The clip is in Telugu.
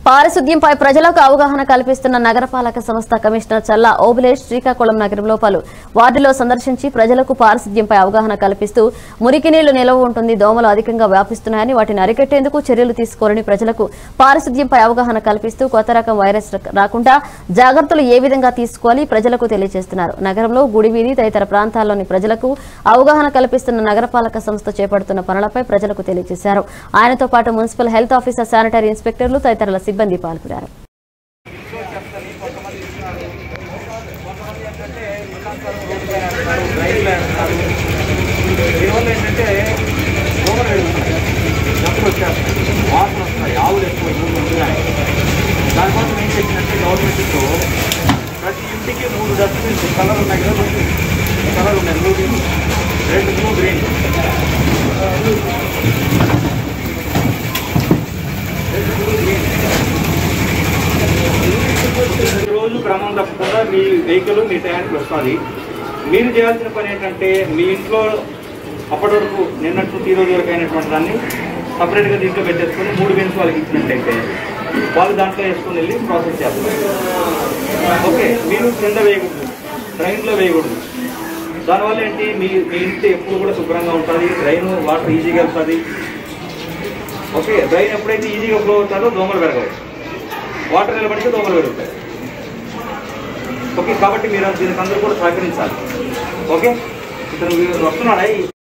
పారిశుద్ధ్యంపై ప్రజలకు అవగాహన కల్పిస్తున్న నగరపాలక సంస్థ కమిషనర్ చల్లా ఓబులేష్ శ్రీకాకుళం నగరంలో పలు వార్డులో సందర్శించి ప్రజలకు పారిశుద్ధ్యంపై అవగాహన కల్పిస్తూ మురికి నీళ్లు నిలవ ఉంటుంది దోమలు అధికంగా వ్యాపిస్తున్నాయని వాటిని అరికట్టేందుకు చర్యలు తీసుకోవాలని ప్రజలకు పారిశుద్ధ్యంపై అవగాహన కల్పిస్తూ కొత్త రకం వైరస్ ర- రాకుండా జాగ్రత్తలు ఏ విధంగా తీసుకోవాలి ప్రజలకు తెలియజేస్తున్నారు నగరంలో గుడివీధి తదితర ప్రాంతాల్లోని ప్రజలకు అవగాహన కల్పిస్తున్న నగరపాలక సంస్థ చేపడుతున్న పనులపై ప్రజలకు తెలియజేశారు ఆయనతో పాటు మున్సిపల్ హెల్త్ ఆఫీసర్ శానిటరీ ఇన్స్పెక్టర్లు తదితరుల సిబ్బంది పాల్గొన్నారు రైలు వేస్తారు దీనివల్ల ఏంటంటే దోమలు పెరుగుతున్నాయి డబ్బులు వచ్చేస్తాయి వాసన వస్తాయి ఆవులు ఎక్కువ ఊళ్ళు ఉంటున్నాయి దానికోసం ఏం చేసిందంటే గవర్నమెంట్తో ప్రతి ఇంటికి మూడు డస్ట్బిన్స్ కలర్ ఉన్నాయి కదా కలర్ ఉన్నాయి బ్లూ రెడ్ బ్లూ గ్రీన్ రోజు క్రమం తప్పకుండా మీ వెహికల్ మీ టయానికి వస్తుంది మీరు చేయాల్సిన పని ఏంటంటే మీ ఇంట్లో అప్పటి వరకు నిన్నట్టు ఈ రోజు వరకు అయినటువంటి దాన్ని సపరేట్గా దీంట్లో పెట్టేసుకొని మూడు బిన్స్ వాళ్ళకి ఇచ్చినట్టయితే వాళ్ళు దాంట్లో వేసుకొని వెళ్ళి ప్రాసెస్ చేస్తారు ఓకే మీరు కింద వేయకూడదు ట్రైన్లో వేయకూడదు దానివల్ల ఏంటి మీ మీ ఇంటి ఎప్పుడు కూడా శుభ్రంగా ఉంటుంది డ్రైన్ వాటర్ ఈజీగా వస్తుంది ఓకే డ్రైన్ ఎప్పుడైతే ఈజీగా ఫ్లో అవుతుందో దోమలు పెరగవు వాటర్ నిలబడితే దోమలు పెరుగుతాయి ఓకే కాబట్టి మీరు దీనికి అందరూ కూడా సహకరించాలి ఓకే ఇతను వస్తున్నాడా ఈ